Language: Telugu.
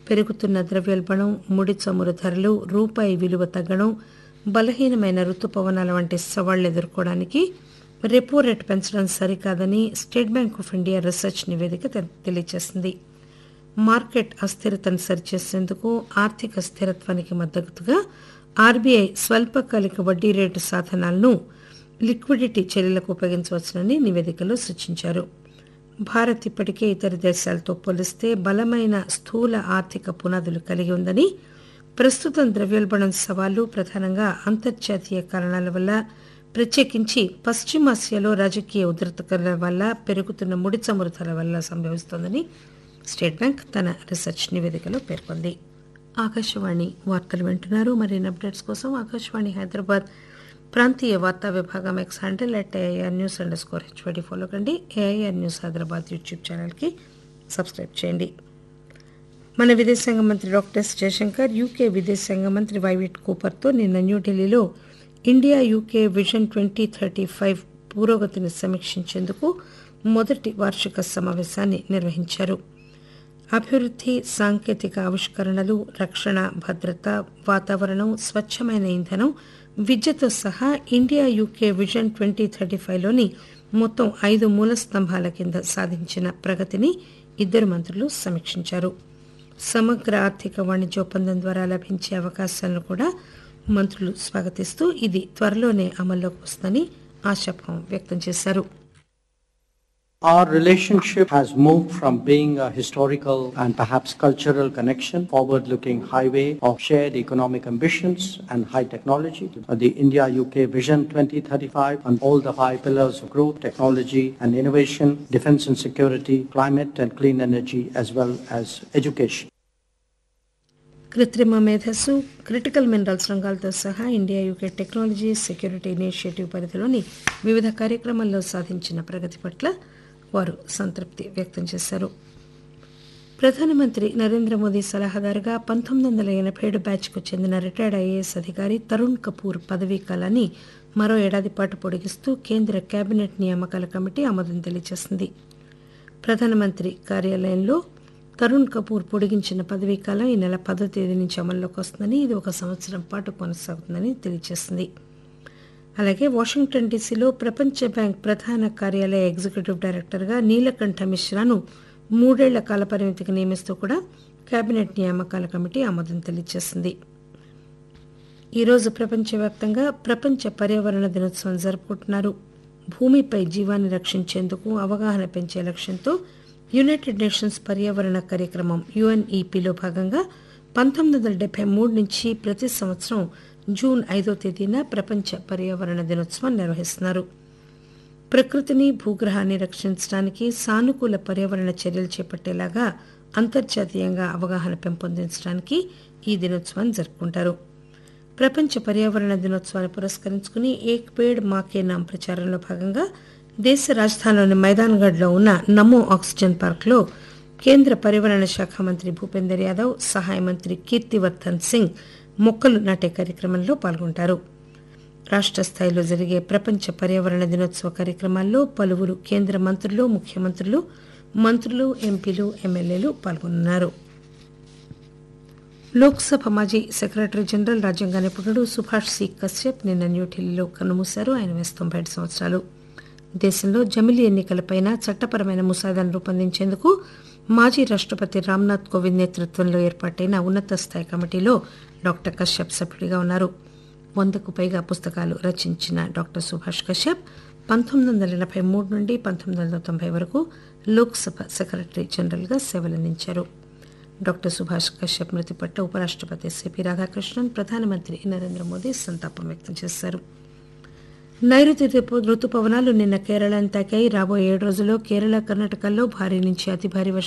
పెరుగుతున్న ద్రవ్యోల్బణం ముడి చమురు ధరలు రూపాయి విలువ తగ్గడం బలహీనమైన రుతుపవనాల వంటి సవాళ్లు ఎదుర్కోవడానికి రెపో రేటు పెంచడం సరికాదని State Bank of India research నివేదిక తె- తెలియజేసింది మార్కెట్ అస్థిరతను సరిచేసేందుకు ఆర్థిక స్థిరత్వానికి మద్దతుగా ఆర్బీఐ స్వల్పకాలిక వడ్డీ రేటు సాధనాలను లిక్విడిటీ చర్యలకు ఉపయోగించవచ్చునని నివేదికలో సూచించారు భారత్ ఇప్పటికే ఇతర దేశాలతో పోలిస్తే బలమైన స్థూల ఆర్థిక పునాదులు కలిగి ఉందని ప్రస్తుతం ద్రవ్యోల్బణం సవాళ్లు ప్రధానంగా అంతర్జాతీయ కారణాల వల్ల ప్రత్యేకించి పశ్చిమాసియాలో రాజకీయ ఉద్రిక్తతల వల్ల పెరుగుతున్న ముడి చమురు ధరల వల్ల సంభవిస్తోందని స్టేట్ బ్యాంక్ తన రీసెర్చ్ నివేదికలో పేర్కొంది ఆకాశవాణి వార్తలు వింటున్నారు మరిన్ని అప్డేట్స్ కోసం ఆకాశవాణి హైదరాబాద్ ప్రాంతీయ వార్తా విభాగం X handle at AIR news underscore HYD follow కండి ఏఐఆర్ న్యూస్ హైదరాబాద్ యూట్యూబ్ ఛానల్కి సబ్స్క్రైబ్ చేయండి మన విదేశాంగ మంత్రి డాక్టర్ ఎస్ జయశంకర్ యూకే విదేశాంగ మంత్రి వైవిట్ కూపర్తో నిన్న న్యూఢిల్లీలో India UK vision twenty thirty five పురోగతిని సమీక్షించేందుకు మొదటి వార్షిక సమావేశాన్ని నిర్వహించారు అభివృద్ధి సాంకేతిక ఆవిష్కరణలు రక్షణ భద్రత వాతావరణం స్వచ్ఛమైన ఇంధనం విద్యతో సహా India UK vision twenty thirty ఫైవ్లోని మొత్తం ఐదు మూల స్తంభాల కింద సాధించిన ప్రగతిని ఇద్దరు మంత్రులు సమీక్షించారు సమగ్ర ఆర్థిక వాణిజ్య ఒప్పందం ద్వారా లభించే అవకాశాలను కూడా మంత్రులు స్వాగతిస్తూ ఇది త్వరలోనే అమల్లోకి వస్తుందని ఆశాభావం వ్యక్తం చేశారు Our relationship has moved from being a historical and perhaps cultural connection, forward-looking highway of shared economic ambitions and high technology, to the India-UK Vision 2035 and all the five pillars of growth, technology and innovation, defense and security, climate and clean energy, as well as education. కృత్రిమ మేధస్సు క్రిటికల్ మినరల్స్ రంగాలతో సహా India UK technology security initiative పరిధిలోని వివిధ కార్యక్రమాల్లో సాధించిన ప్రగతి పట్ల వారు సంతృప్తి వ్యక్తం చేశారు ప్రధానమంత్రి నరేంద్ర మోదీ సలహాదారుగా పంతొమ్మిది వందల ఎనభై ఏడు బ్యాచ్కు చెందిన రిటైర్డ్ ఐఏఎస్ అధికారి తరుణ్ కపూర్ పదవీ కాలాన్ని మరో ఏడాది పాటు పొడిగిస్తూ కేంద్ర కేబినెట్ నియామకాల కమిటీ ఆమోదం తెలియజేసింది ప్రధానమంత్రి కార్యాలయంలో తరుణ్ కపూర్ పొడిగించిన పదవీ కాలం ఈ నెల పదో తేదీ నుంచి అమల్లోకి వస్తుందని ఇది ఒక సంవత్సరం పాటు కొనసాగుతుందని తెలియజేసింది అలాగే వాషింగ్టన్ డీసీలో ప్రపంచ బ్యాంక్ ప్రధాన కార్యాలయ ఎగ్జిక్యూటివ్ డైరెక్టర్గా నీలకంఠ మిశ్రాను మూడేళ్ల కాలపరిమితికి నియమిస్తూ కూడా కేబినెట్ నియామకాల కమిటీ ఆమోదం తెలియజేసింది ఈరోజు ప్రపంచవ్యాప్తంగా ప్రపంచ పర్యావరణ దినోత్సవం జరుపుకుంటున్నారు భూమిపై జీవాన్ని రక్షించేందుకు అవగాహన పెంచే లక్ష్యంతో యునైటెడ్ నేషన్స్ పర్యావరణ కార్యక్రమం యుఎన్ఈపిలో భాగంగా పంతొమ్మిది వందల డెబ్బై మూడు నుంచి ప్రతి సంవత్సరం జూన్ ఐదో తేదీన ప్రపంచ పర్యావరణ దినోత్సవం నిర్వహిస్తున్నారు ప్రకృతిని భూగ్రహాన్ని రక్షించడానికి సానుకూల పర్యావరణ చర్యలు చేపట్టేలాగా అంతర్జాతీయంగా అవగాహన పెంపొందించడానికి ఈ దినోత్సవాన్ని జరుపుకుంటారు ప్రపంచ పర్యావరణ దినోత్సవాన్ని పురస్కరించుకుని ఏక్ పేడ్ మాకే నామ్ ప్రచారంలో భాగంగా దేశ రాజధానిలోని మైదాన్గఢ్లో ఉన్న నమో ఆక్సిజన్ పార్క్లో కేంద్ర పర్యావరణ శాఖ మంత్రి భూపేందర్ యాదవ్ సహాయ మంత్రి కీర్తివర్ధన్ సింగ్ మొక్కలు నాటే కార్యక్రమంలో పాల్గొంటారు రాష్ట్ర స్థాయిలో జరిగే ప్రపంచ పర్యావరణ దినోత్సవ కార్యక్రమాల్లో పలువురు కేంద్ర మంత్రులు ముఖ్యమంత్రులు మంత్రులు ఎంపీలు ఎమ్మెల్యేలు పాల్గొన్నారు లోక్సభ మాజీ సెక్రటరీ జనరల్ రాజ్యాంగ నిపుణుడు సుభాష్ సి కశ్యప్ నిన్న న్యూఢిల్లీలో కన్నుమూశారు ఆయన వయసు తొంభై ఏడు సంవత్సరాలు దేశంలో జమిలీ ఎన్నికలపైన చట్టపరమైన ముసాదాను రూపొందించేందుకు మాజీ రాష్ట్రపతి రామ్నాథ్ కోవింద్ నేతృత్వంలో ఏర్పాటైన ఉన్నత స్థాయి కమిటీలో డాక్టర్ కశ్యప్ సభ్యుడిగా ఉన్నారు వందకు పైగా పుస్తకాలు రచించిన డాక్టర్ సుభాష్ కశ్యప్ పంతొమ్మిది వందల ఎనభై మూడు నుండి పంతొమ్మిది వందల తొంభై వరకు లోక్సభ సెక్రటరీ జనరల్గా సేవలందించారు డాక్టర్ సుభాష్ కశ్యప్ మృతి పట్ల ఉపరాష్ట్రపతి సిపి రాధాకృష్ణన్ ప్రధానమంత్రి నరేంద్ర మోదీ సంతాపం వ్యక్తం చేశారు నైరుతి ఋతు- ఋతుపవనాలు నిన్న కేరళను తాకాయి రాబోయే ఏడు రోజుల్లో కేరళ కర్ణాటకల్లో భారీ నుంచి అతి భారీ వర్షాలు